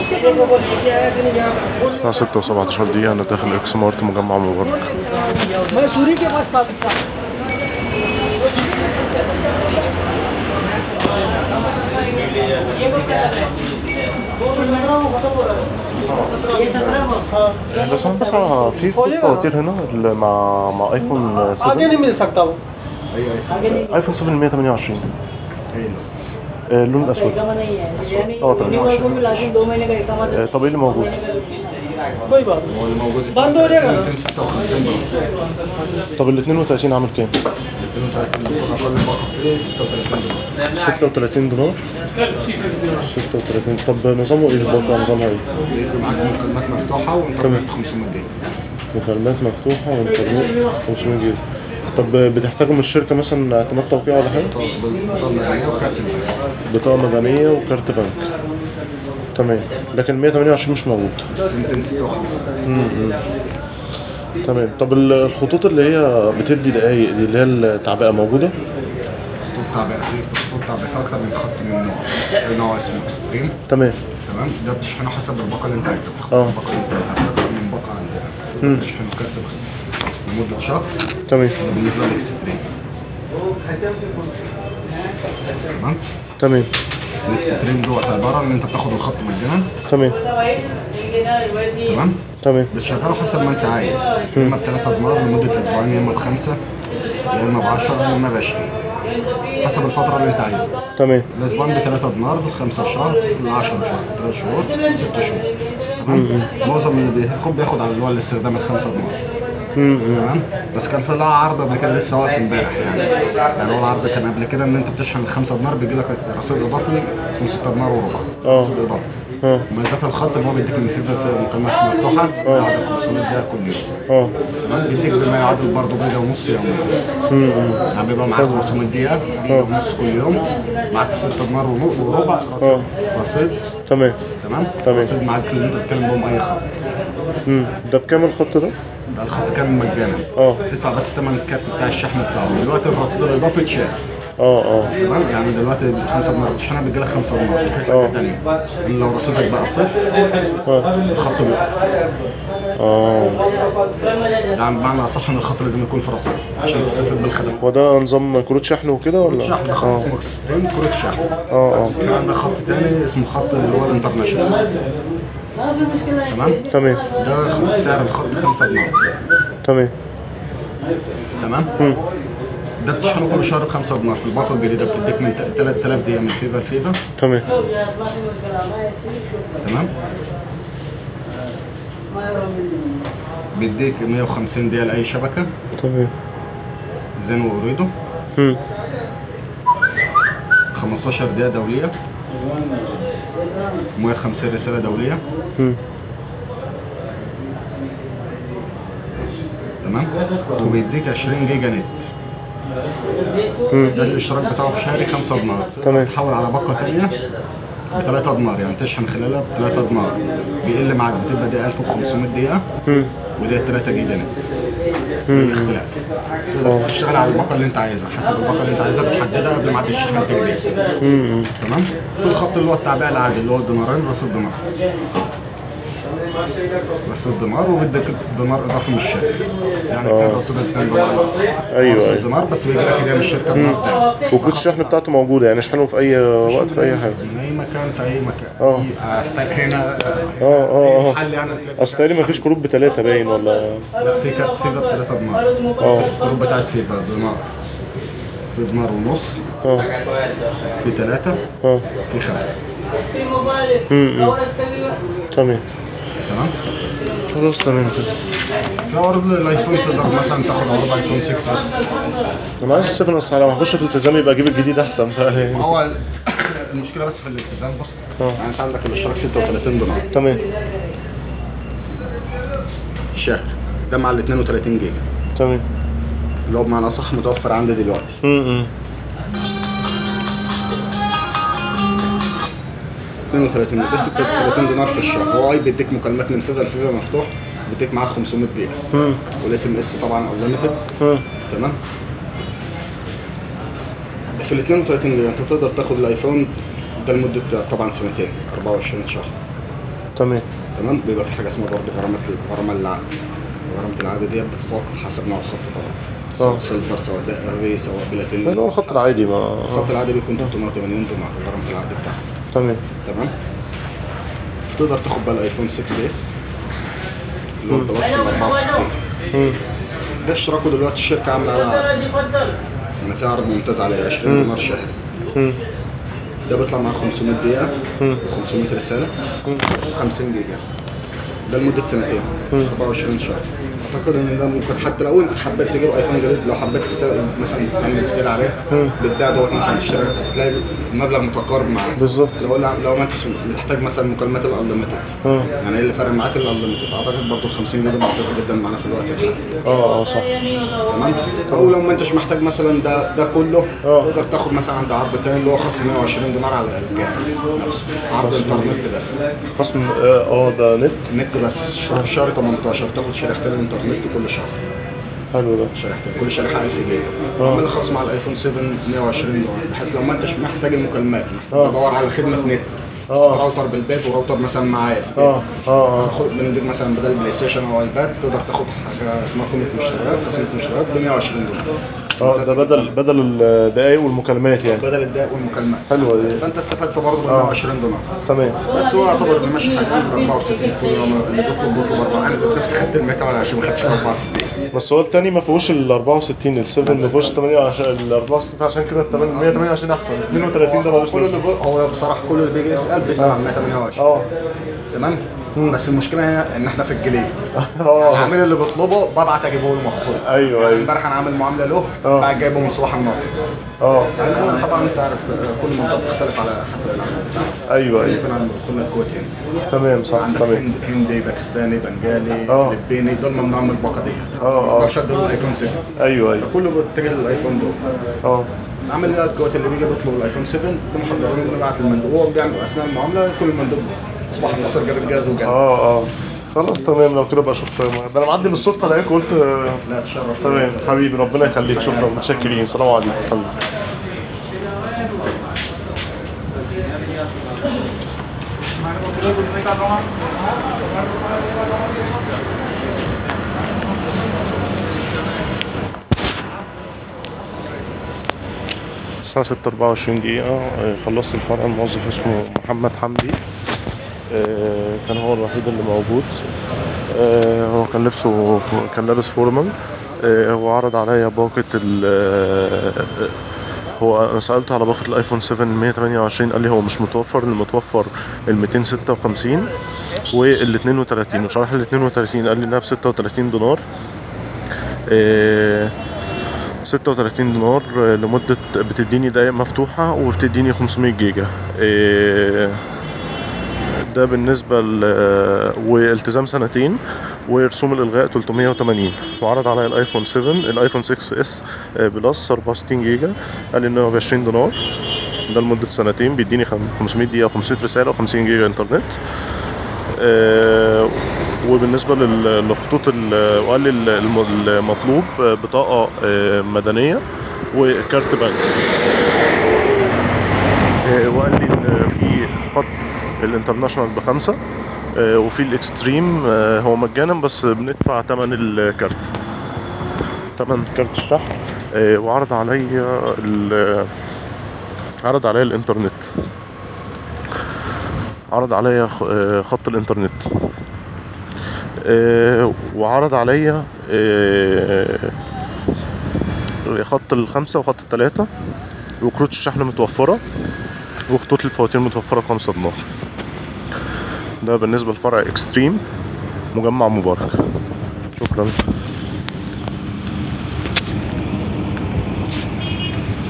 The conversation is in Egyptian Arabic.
الساعة ستة وسبعتاشر دقيقة أنا داخل إكس مارت مجمع مبارك मैं सूरी के पास था بس أنا بسمع في في فواتير هنا اللي مع مع ايفون 7 आगे नहीं मिल सकता वो ايفون 7 128 آه، اللون الاسود اه 28 दो महीने का एक कमा آه، طب ايه اللي موجود؟ कोई बात नहीं هو اللي موجود बंद हो जाएगा ना 256 دولار طب ال 32 عامل كام؟ 32 المفروض اقل باقه فيه 36 دولار 36 دولار 36 طب نظامه ايه الباقة نظامها ايه؟ بيجي معاك مكالمات مفتوحه وانترنت 500 جيجا مكالمات مفتوحة وانترنت 500 جيجا طب بتحتاجوا من الشركة مثلا اعتماد توقيع ولا حاجة؟ بطاقه مدنيه وكارت البنك بطاقة مدنية وكارت بنك تمام لكن 128 مش موجود 256 تمام طب ال- الخطوط اللي هي بتدي دقايق دي اللي هي التعبئة موجودة؟ خطوط تعبئه في خطوط تعبئه في اكتر من خط من نوع نوع اسمه اكستريم تمام تمام ده بتشحنه حسب الباقه اللي انت عايزها بتاخد اه. الباقه اللي انت عايزها في اكتر من باقه عندنا بتشحنه كارت بس لمده شهر تمام ده بالنسبه للاكستريم تمام تمام الاكستريم دوت عباره ان انت بتاخد الخط مجانا تمام تمام تمام بتشغله حسب ما انت عايز يا اما ب 3 دولار لمده اسبوعين يا اما بخمسه يا اما ب 10 يا اما ب 20 حسب الفتره اللي انت عايزها تمام الاسبوعين ب 3 دولار الخمسه شهر ال 10 شهر 3 شهور 6 شهور تمام معظم اللي بياخد بياخد على اللي هو الاستخدام الخمسه دولار تمام بس كان في لها عرض قبل كده لسه واقف امبارح يعني يعني هو العرض كان قبل كده ان انت بتشحن الخمسه دينار بيجي لك رصيد اضافي اسمه 6 دينار وربع اه. رصيد اضافي اه. مميزات الخط ان هو بيديك من فيفا في مكالمات مفتوحه بعد 500 دقيقه كل يوم اه تمام بيديك بما يعادل برضه دقيقه ونص يوميا يعني بيبقى معاك 500 دقيقه دقيقه ونص كل يوم معاك 6 دينار ونو- وربع رصيد رصيد تمام تمام تمام. رصيد معاك اللي انت تتكلم بهم اي خط مم. ده بكام الخط ده؟ ده الخط كان مجانا اه. تدفع بس ثمن الكارت بتاع الشحن بتاعه دلوقتي الرصيد الاضافي اتشال اه اه تمام يعني دلوقتي 5 دينار بتشحنها بيجي لك 5 دينار دي فكره ثانيه يعني لو رصيدك بقى صفر الخط بيقف اه يعني بمعنى اصح ان الخط لازم يكون في رصيد عشان تستفيد بالخدمات وده نظام كروت شحن وكده ولا؟ شحن ده خط اه اسمه اكستريم كروت شحن اه اه في عندك خط تاني اسمه خط اللي هو الانترناشونال تمام تمام ده خ- سعر الخط 5 دينار تمام تمام ده بتشحنه كل شهر ب 5 دينار في الباقه الجديده بتديك من 3000 دقيقه من فيفا لفيفا تمام تمام بيديك 150 دقيقه لاي شبكه تمام زين واوريدو مم. 15 دقيقه دوليه 150 رساله دوليه مم. تمام وبيديك 20 جيجا نت ده الاشتراك بتاعه في شهري 5 دينار تمام. تحول على باقه ثانيه ب 3 دينار يعني تشحن خلالها ب 3 دينار بيقل معاك بتبقى دي 1500 دقيقه ودي 3 جيجا نت ده الاختلاف تقدر تشتغل على الباقه اللي انت عايزها حسب الباقه اللي انت عايزها بتحددها قبل ميعاد الشحن تجري تمام في الخط اللي هو التعبئه العادي اللي هو الدينارين رصيد دينار رصيد دينار وبدك دينار اضافي من الشركه يعني كان رصيدك 2 دولار أيوة، رصيد أيوة. دينار بس بيجي لك هديه من الشركه دينار تاني وكروت الشحن بتاعته موجودة يعني اشحنه في أي وقت في أي حاجة من اي مكان في اي مكان اه. في- أست- هنا اه اه اه محل يعني هتلاقي أصل تقريبا مفيش كروت بتلاتة باين ولا لا في كارت فيفا ب 3 دينار اه الكروت بتاعت فيفا دينار في دينار ونص اه في ثلاثة اه في خمسة تمام تمام خلاص تمام كده في عروض الايفون تقدر مثلا تاخد عروض ايفون 6 بس انا عايز السفن اصل لو هخش في الالتزام يبقى اجيب الجديد احسن بقى ما هو المشكله بس في الالتزام بص اه. يعني انت عندك الاشتراك 36 دولار تمام شهر ده مع ال 32 جيجا تمام اللي هو بمعنى اصح متوفر عندي دلوقتي امم 32 ده 36 دينار في الشهر هو اي بيديك مكالمات من فيفا لفيفا مفتوح بيديك معاك 500 دقيقه والاس ام اس طبعا او ليميتد تمام في ال 32 جيجا انت تقدر تاخد الايفون ده لمده طبعا سنتين 24 شهر تمام تمام بيبقى في حاجه اسمها برضه غرامه غرامه العقد غرامه العقد ديت بتتوقف حسب نوع الخط طبعا آه. سواء سيلفر سواء دهبي سواء بلاتيني اللي هو الخط العادي ما الخط العادي بيكون 380 دولار غرامه العقد بتاعته تمام تمام تقدر تاخد بقى الايفون 6 اس اللي هو البلس ال 64 مم. ده اشتراكه دلوقتي الشركه عامله على عرض انا في عرض ممتاز عليه 20 دولار شهري مم. ده بيطلع معاه 500 دقيقة مم. و500 رسالة مم. 50 جيجا ده لمدة سنتين 24 شهر اعتقد ان ده ممكن حتى لو انت حبيت تجيب ايفون جديد لو حبيت تست- مثلا تعمل سكيل عليه بتبيع دوت مثلا تشتري تلاقي المبلغ متقارب معاه بالظبط لو لو ما انتش محتاج مثلا مكالمات الانليمتد اه يعني ايه اللي فارق معاك الانليمتد اعتقد برضه ال 50 جيجا ممتازه جدا معانا في الوقت الحالي اه اه صح تمام او لو ما انتش محتاج مثلا ده ده كله اه. تقدر تاخد مثلا عند عرض تاني اللي هو خصم 120 دينار على الجهاز نفسه عرض انترنت بس خصم اه آه، ده نت نت بس شهر شهر 18 تاخد شريحتين انترنت كل شهر حلو ده شريحتين كل شريحه 1000 جيجا اه. عامل خصم على الايفون 7 120 دولار بحيث لو ما انتش محتاج المكالمات اه. تدور على خدمه نت اه. راوتر بالبيت وراوتر مثلا معايا في اه البيت. اه اه تاخد بنديك مثلا بدل بلاي ستيشن او ايباد تقدر تاخد حاجه اسمها قيمه مشتريات قيمه مشتريات ب 120 دولار اه ده بدل بدل الدقايق والمكالمات يعني بدل الدقائق والمكالمات حلوه دي فانت استفدت برضه ب 120 دولار تمام بس هو يعتبر اللي ماشي حاليا ب 64 كل يوم اللي بيطلب بيطلب 4 انا ذات نفسي خدت ال 128 ما خدتش ال 64 بس هو التاني ما فيهوش ال 64 ال 7 ما فيهوش 28 ال 64 عشان كده ال 128 احسن 32 ده ملوش كل اللي لازمه بي- هو بصراحه كل اللي بيجي يسال بيسال عن 128 اه تمام بس المشكله هنا ان احنا في الجليد اه العميل اللي بيطلبه ببعت اجيبه له مخصوص ايوه يعني ايوه امبارح انا عامل معامله له اه. بعد جايبه من صباح النهار اه يعني أنا طبعا انت عارف آه، كل منطقه بتختلف على حسب العميل بتاعها ايوه ايوه ممكن عند كل الكويت هنا تمام صح عندك تمام هند هندي باكستاني بنجالي اه. لبيني دول ممنوع من الباقه ديت اه، اه. ما اقدرش اديله الايفون 7 ايوه ايوه كله بيتجه للايفون دول اه عامل ايه الكويت اللي بيجي بيطلب الايفون 7 بنحضر بنبعت المندوب هو بيعمل اثناء المعامله يكون المندوب اصبح النصر جاب الجهاز وجاب اه اه خلاص تمام لو كده بقى شوف ده انا معدي بالصدفه لقيت قلت آه، لا تشرف تمام حبيبي ربنا يخليك شكرا متشكرين السلام عليكم حبيبي الساعة 6 24 دقيقة آه، خلصت الفرع الموظف اسمه محمد حمدي آه، كان هو الوحيد اللي موجود آه، هو كان لبسه كان لابس فورمال آه، هو عرض عليا باقة ال آه، هو انا سالته على باقه الايفون 7 128 قال لي هو مش متوفر المتوفر ال 256 وال 32 وشرح ال 32 قال لي انها ب 36 دولار آه، 36 دينار آه، لمدة بتديني دقايق مفتوحة وبتديني 500 جيجا آه، ده بالنسبة ل والتزام سنتين ورسوم الإلغاء 380 وعرض عليا الآيفون 7 الآيفون 6 اس بلس 64 جيجا قال لي إن هو ب 20 دينار ده لمدة سنتين بيديني خم- 500 دقيقة و500 رسالة و50 جيجا إنترنت آه، وبالنسبة لل- لخطوط ال- وقال لي ال- الم- المطلوب آه، بطاقة آه، مدنية وكارت بنك آه، وقال لي ان في خط الانترناشونال بخمسة آه، وفي الاكستريم آه، هو مجانا بس بندفع تمن الكارت تمن كارت الشحن آه، وعرض عليا ال- عرض عليا الانترنت عرض عليا خ- آه، خط الانترنت آه، وعرض عليا آه، خط الخمسة وخط التلاتة وكروت الشحن متوفرة وخطوط الفواتير متوفرة بخمسة دينار ده بالنسبة لفرع اكستريم مجمع مبارك شكرا